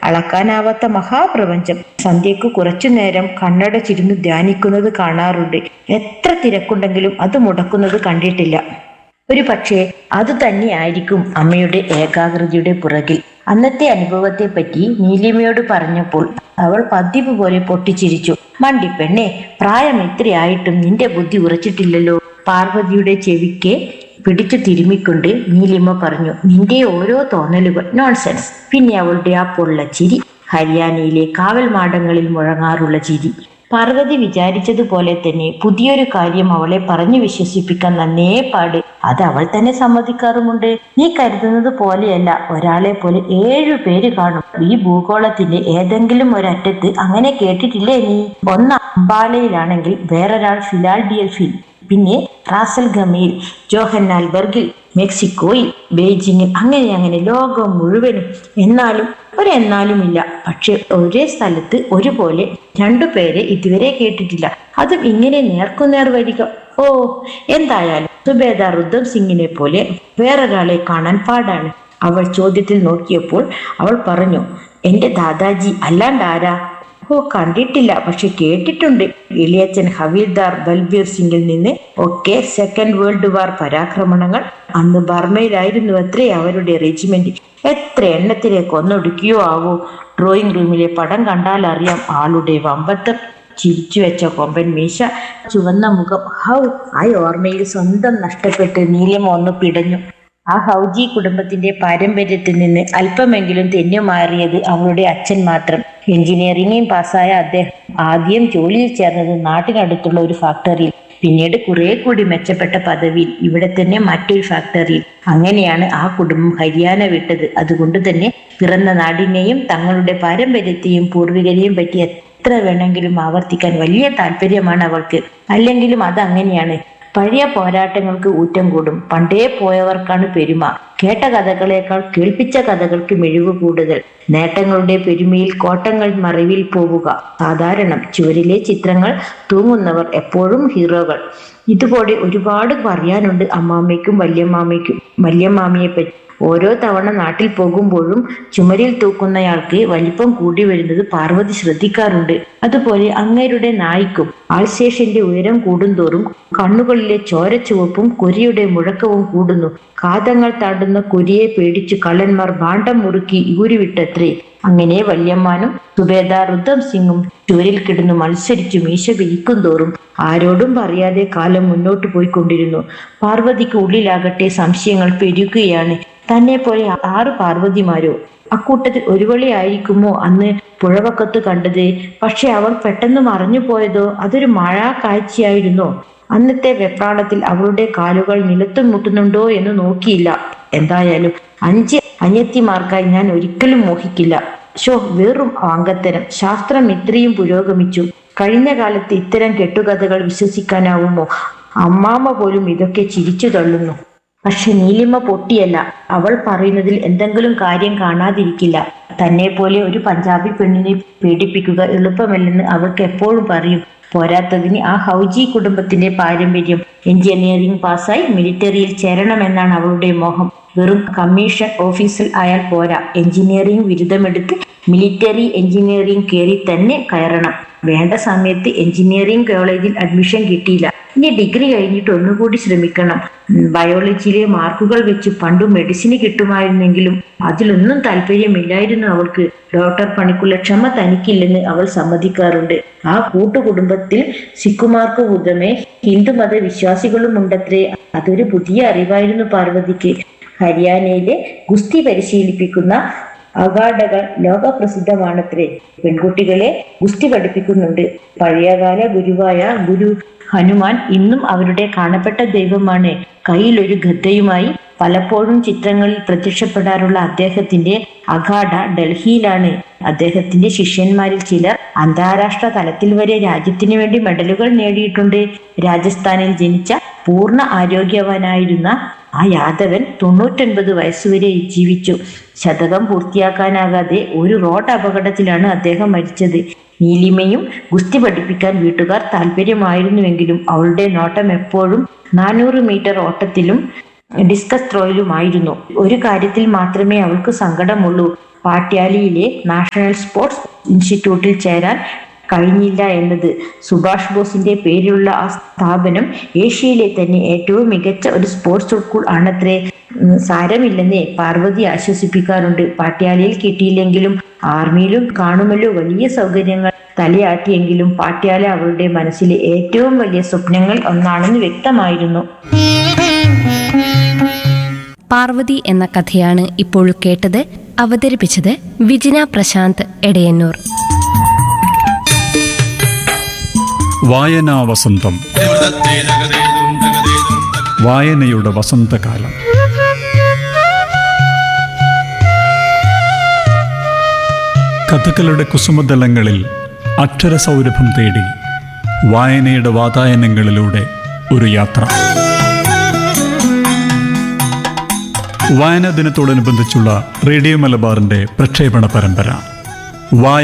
അളക്കാനാവാത്ത മഹാപ്രപഞ്ചം സന്ധ്യക്ക് കുറച്ചു നേരം കണ്ണടച്ചിരുന്ന് ധ്യാനിക്കുന്നത് കാണാറുണ്ട് എത്ര തിരക്കുണ്ടെങ്കിലും അത് മുടക്കുന്നത് കണ്ടിട്ടില്ല ഒരു പക്ഷേ അത് തന്നെയായിരിക്കും അമ്മയുടെ ഏകാഗ്രതയുടെ പുറകിൽ അന്നത്തെ അനുഭവത്തെ പറ്റി നീലിമയോട് പറഞ്ഞപ്പോൾ അവൾ പതിവ് പോലെ പൊട്ടിച്ചിരിച്ചു മണ്ടിപ്പെണ്ണെ പ്രായം എത്രയായിട്ടും നിന്റെ ബുദ്ധി ഉറച്ചിട്ടില്ലല്ലോ പാർവതിയുടെ ചെവിക്ക് പിടിച്ചു തിരുമ്മിക്കൊണ്ട് നീലിമ പറഞ്ഞു നിന്റെ ഓരോ തോന്നലുകൾ നോൺസെൻസ് പിന്നെ അവളുടെ ആ പൊള്ള ചിരി ഹരിയാനയിലെ കാവൽ മാടങ്ങളിൽ മുഴങ്ങാറുള്ള ചിരി പാർവതി വിചാരിച്ചതുപോലെ തന്നെ പുതിയൊരു കാര്യം അവളെ പറഞ്ഞു വിശ്വസിപ്പിക്കാൻ നന്നേ പാട് അത് അവൾ തന്നെ സമ്മതിക്കാറുമുണ്ട് നീ കരുതുന്നത് പോലെയല്ല ഒരാളെ പോലെ ഏഴു പേര് കാണും ഈ ഭൂഗോളത്തിന്റെ ഏതെങ്കിലും ഒരറ്റത്ത് അങ്ങനെ കേട്ടിട്ടില്ലേ നീ ഒന്ന് അംബാലയിലാണെങ്കിൽ വേറൊരാൾ ഫിലാൽഡിയൽഫിൽ പിന്നെ റാസൽ ഗമയിൽ ജോഹന്നാൽബർഗിൽ മെക്സിക്കോയിൽ ബെയ്ജിങ്ങിൽ അങ്ങനെ അങ്ങനെ ലോകം മുഴുവനും എന്നാലും ഒരെന്നാലുമില്ല പക്ഷെ ഒരേ സ്ഥലത്ത് ഒരുപോലെ രണ്ടു പേരെ ഇതുവരെ കേട്ടിട്ടില്ല അതും ഇങ്ങനെ നേർക്കുനേർ വരിക ഓ എന്തായാലും സുബേദാർ ഉദ്ധം സിംഗിനെ പോലെ വേറൊരാളെ കാണാൻ പാടാണ് അവൾ ചോദ്യത്തിൽ നോക്കിയപ്പോൾ അവൾ പറഞ്ഞു എന്റെ ദാദാജി അല്ലാണ്ട് ആരാ ഓ കണ്ടിട്ടില്ല പക്ഷെ കേട്ടിട്ടുണ്ട് ഇളിയച്ചൻ ഹവീൽദാർ ബൽബീർ സിംഗിൽ നിന്ന് ഒക്കെ സെക്കൻഡ് വേൾഡ് വാർ പരാക്രമണങ്ങൾ അന്ന് ബർമയിലായിരുന്നു അത്രേ അവരുടെ റെജിമെന്റ് എത്ര എണ്ണത്തിലെ കൊന്നൊടുക്കിയോ ആവോ ഡ്രോയിങ് റൂമിലെ പടം കണ്ടാൽ അറിയാം ആളുടെ വമ്പത്തം ചിരിച്ചു വെച്ച കൊമ്പൻ മീശ ചുവന്ന മുഖം ഹൗ ആ ഓർമ്മയിൽ സ്വന്തം നഷ്ടപ്പെട്ട് നീലം ഒന്ന് പിടഞ്ഞു ആ ഹൗജി കുടുംബത്തിന്റെ പാരമ്പര്യത്തിൽ നിന്ന് അല്പമെങ്കിലും തെന്നുമാറിയത് അവളുടെ അച്ഛൻ മാത്രം എഞ്ചിനീയറിംഗും പാസ്സായ അദ്ദേഹം ആദ്യം ജോലിയിൽ ചേർന്നത് നാട്ടിനടുത്തുള്ള ഒരു ഫാക്ടറിയിൽ പിന്നീട് കുറെ കൂടി മെച്ചപ്പെട്ട പദവിയിൽ ഇവിടെ തന്നെ മറ്റൊരു ഫാക്ടറിയിൽ അങ്ങനെയാണ് ആ കുടുംബം ഹരിയാന വിട്ടത് അതുകൊണ്ട് തന്നെ പിറന്ന നാടിനെയും തങ്ങളുടെ പാരമ്പര്യത്തെയും പൂർവികരെയും പറ്റി എത്ര വേണമെങ്കിലും ആവർത്തിക്കാൻ വലിയ താല്പര്യമാണ് അവൾക്ക് അല്ലെങ്കിലും അത് അങ്ങനെയാണ് പഴയ പോരാട്ടങ്ങൾക്ക് ഊറ്റം കൂടും പണ്ടേ പോയവർക്കാണ് പെരുമ കേട്ട കഥകളേക്കാൾ കേൾപ്പിച്ച കഥകൾക്ക് മിഴിവ് കൂടുതൽ നേട്ടങ്ങളുടെ പെരുമയിൽ കോട്ടങ്ങൾ മറവിൽ പോവുക സാധാരണം ചുവരിലെ ചിത്രങ്ങൾ തൂങ്ങുന്നവർ എപ്പോഴും ഹീറോകൾ ഇതുപോലെ ഒരുപാട് പറയാനുണ്ട് അമ്മാമ്മയ്ക്കും വല്യമ്മാമ്മയ്ക്കും വല്യമ്മാമിയെ പറ്റി ഓരോ തവണ നാട്ടിൽ പോകുമ്പോഴും ചുമരിൽ തൂക്കുന്നയാൾക്ക് വലിപ്പം കൂടി വരുന്നത് പാർവതി ശ്രദ്ധിക്കാറുണ്ട് അതുപോലെ അങ്ങേരുടെ നായ്ക്കും ആൾശേഷന്റെ ഉയരം കൂടുന്തോറും കണ്ണുകളിലെ ചോരച്ചുവപ്പും കുരിയുടെ മുഴക്കവും കൂടുന്നു കാതങ്ങൾ താണ്ടുന്ന കുരിയെ പേടിച്ചു കള്ളന്മാർ ഭാണ്ഡം മുറുക്കി ഊരുവിട്ടത്രേ അങ്ങനെ വല്യമ്മാനും സുബേദാർ റുദ്ധം സിംഗും ചുവരിൽ കിടന്നു മത്സരിച്ചു മീശ പിരിക്കും തോറും ആരോടും പറയാതെ കാലം മുന്നോട്ട് പോയിക്കൊണ്ടിരുന്നു പാർവതിക്ക് ഉള്ളിലാകട്ടെ സംശയങ്ങൾ പെരുകുകയാണ് തന്നെ പോലെ ആറ് പാർവതിമാരോ അക്കൂട്ടത്തിൽ ഒരുവളി ആയിരിക്കുമോ അന്ന് പുഴവക്കത്ത് കണ്ടത് പക്ഷെ അവൾ പെട്ടെന്ന് മറഞ്ഞു പോയതോ അതൊരു മഴ കാഴ്ചയായിരുന്നോ അന്നത്തെ വെപ്രാളത്തിൽ അവളുടെ കാലുകൾ നിലത്തും മുട്ടുന്നുണ്ടോ എന്ന് നോക്കിയില്ല എന്തായാലും അഞ്ച് അനിയത്തിമാർക്കായി ഞാൻ ഒരിക്കലും മോഹിക്കില്ല ഷോ വെറും വാങ്കത്തരം ശാസ്ത്രം ഇത്രയും പുരോഗമിച്ചു കഴിഞ്ഞ കാലത്ത് ഇത്തരം കെട്ടുകഥകൾ വിശ്വസിക്കാനാവുമോ അമ്മാമ്മ പോലും ഇതൊക്കെ ചിരിച്ചു തള്ളുന്നു പക്ഷെ നീലിമ പൊട്ടിയല്ല അവൾ പറയുന്നതിൽ എന്തെങ്കിലും കാര്യം കാണാതിരിക്കില്ല തന്നെ പോലെ ഒരു പഞ്ചാബി പെണ്ണിനെ പേടിപ്പിക്കുക എളുപ്പമല്ലെന്ന് അവൾക്ക് എപ്പോഴും പറയും പോരാത്തതിന് ആ ഹൗജി കുടുംബത്തിന്റെ പാരമ്പര്യം എഞ്ചിനീയറിംഗ് പാസ്സായി മിലിറ്ററിയിൽ ചേരണമെന്നാണ് അവളുടെ മോഹം വെറും കമ്മീഷൻ ഓഫീസിൽ ആയാൽ പോരാ എഞ്ചിനീയറിംഗ് ബിരുദമെടുത്ത് മിലിറ്ററി എഞ്ചിനീയറിംഗ് കയറി തന്നെ കയറണം വേണ്ട സമയത്ത് എഞ്ചിനീയറിംഗ് കോളേജിൽ അഡ്മിഷൻ കിട്ടിയില്ല ഇനി ഡിഗ്രി കഴിഞ്ഞിട്ട് ഒന്നുകൂടി ശ്രമിക്കണം ഉം, ബയോളജിയിലെ മാർക്കുകൾ വെച്ച് പണ്ടു മെഡിസിന് കിട്ടുമായിരുന്നെങ്കിലും അതിലൊന്നും താല്പര്യമില്ലായിരുന്നു അവൾക്ക് ഡോക്ടർ പണിക്കുള്ള ക്ഷമ തനിക്കില്ലെന്ന് അവൾ സമ്മതിക്കാറുണ്ട് ആ കൂട്ടുകുടുംബത്തിൽ സിക്കുമാർക്ക് പുറമെ ഹിന്ദുമത വിശ്വാസികളും ഉണ്ടത്രേ അതൊരു പുതിയ അറിവായിരുന്നു പാർവതിക്ക് ഹരിയാനയിലെ ഗുസ്തി പരിശീലിപ്പിക്കുന്ന അഗാഡകൾ ലോകപ്രസിദ്ധമാണത്രേ പെൺകുട്ടികളെ ഗുസ്തി പഠിപ്പിക്കുന്നുണ്ട് പഴയകാല ഗുരുവായ ഗുരു ഹനുമാൻ ഇന്നും അവരുടെ കാണപ്പെട്ട ദൈവമാണ് കയ്യിലൊരു ഗദ്ദയുമായി പലപ്പോഴും ചിത്രങ്ങളിൽ പ്രത്യക്ഷപ്പെടാറുള്ള അദ്ദേഹത്തിന്റെ അഖാഡ ഡൽഹിയിലാണ് അദ്ദേഹത്തിന്റെ ശിഷ്യന്മാരിൽ ചിലർ അന്താരാഷ്ട്ര തലത്തിൽ വരെ രാജ്യത്തിനു വേണ്ടി മെഡലുകൾ നേടിയിട്ടുണ്ട് രാജസ്ഥാനിൽ ജനിച്ച പൂർണ്ണ ആരോഗ്യവാനായിരുന്ന ആ യാദവൻ തൊണ്ണൂറ്റൊൻപത് വയസ്സുവരെ ജീവിച്ചു ശതകം പൂർത്തിയാക്കാനാകാതെ ഒരു റോഡ് അപകടത്തിലാണ് അദ്ദേഹം മരിച്ചത് നീലിമയും ഗുസ്തി പഠിപ്പിക്കാൻ വീട്ടുകാർ താല്പര്യമായിരുന്നുവെങ്കിലും അവളുടെ നോട്ടം എപ്പോഴും നാനൂറ് മീറ്റർ ഓട്ടത്തിലും ഡിസ്കസ് ത്രോയിലുമായിരുന്നു ഒരു കാര്യത്തിൽ മാത്രമേ അവൾക്ക് സങ്കടമുള്ളൂ പാട്യാലിയിലെ നാഷണൽ സ്പോർട്സ് ഇൻസ്റ്റിറ്റ്യൂട്ടിൽ ചേരാൻ കഴിഞ്ഞില്ല എന്നത് സുഭാഷ് ബോസിന്റെ പേരിലുള്ള ആ സ്ഥാപനം ഏഷ്യയിലെ തന്നെ ഏറ്റവും മികച്ച ഒരു സ്പോർട്സ് സ്കൂൾ ആണത്രേ ഉം, സാരമില്ലെന്നേ പാർവതി ആശ്വസിപ്പിക്കാറുണ്ട് പാട്യാലയിൽ കിട്ടിയില്ലെങ്കിലും ആർമിയിലും കാണുമല്ലോ വലിയ സൗകര്യങ്ങൾ തലയാട്ടിയെങ്കിലും പാട്യാല അവളുടെ മനസ്സിലെ ഏറ്റവും വലിയ സ്വപ്നങ്ങൾ ഒന്നാണെന്ന് വ്യക്തമായിരുന്നു പാർവതി എന്ന കഥയാണ് ഇപ്പോൾ കേട്ടത് അവതരിപ്പിച്ചത് വിജിന പ്രശാന്ത് എടയന്നൂർ വായനാ വസന്തം വായനയുടെ വസന്തകാലം കഥകളുടെ കുസുമതലങ്ങളിൽ അക്ഷരസൗരഭം തേടി വായനയുടെ വാതായനങ്ങളിലൂടെ ഒരു യാത്ര വായനാ ദിനത്തോടനുബന്ധിച്ചുള്ള റേഡിയോ മലബാറിന്റെ പ്രക്ഷേപണ പരമ്പര വായ